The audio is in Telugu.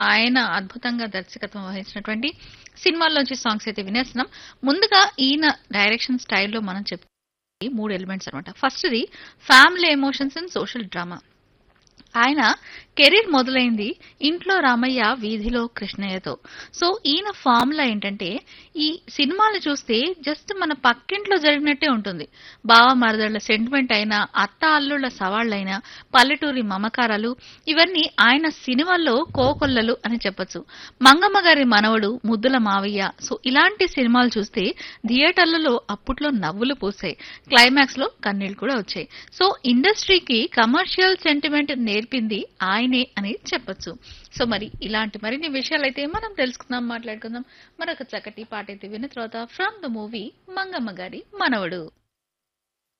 ఆయన అద్భుతంగా దర్శకత్వం వహించినటువంటి సినిమాల్లోంచి సాంగ్స్ అయితే వినేస్తున్నాం ముందుగా ఈయన డైరెక్షన్ స్టైల్లో మనం చెప్పే మూడు ఎలిమెంట్స్ అనమాట ఫస్ట్ది family emotions and social drama ఆయన కెరీర్ మొదలైంది ఇంట్లో రామయ్య వీధిలో కృష్ణయ్యతో సో ఈయన ఫార్ములా ఏంటంటే ఈ సినిమాలు చూస్తే జస్ట్ మన పక్కింట్లో జరిగినట్టే ఉంటుంది బావ మరదళ్ల సెంటిమెంట్ అయినా అత్త అల్లుళ్ళ సవాళ్లైనా పల్లెటూరి మమకారాలు ఇవన్నీ ఆయన సినిమాల్లో కోకొల్లలు అని చెప్పొచ్చు మంగమ్మ గారి మనవడు ముద్దుల మావయ్య సో ఇలాంటి సినిమాలు చూస్తే థియేటర్లలో అప్పట్లో నవ్వులు పూసాయి క్లైమాక్స్ లో కన్నీళ్లు కూడా వచ్చాయి సో ఇండస్ట్రీకి కమర్షియల్ సెంటిమెంట్ నేర్పింది ఆయనే అని చెప్పొచ్చు సో మరి ఇలాంటి మరిన్ని విషయాలు అయితే మనం తెలుసుకుందాం మాట్లాడుకుందాం మరొక చక్కటి పాట అయితే విన్న తర్వాత ఫ్రమ్ ద మూవీ మంగమ్మ గారి మనవడు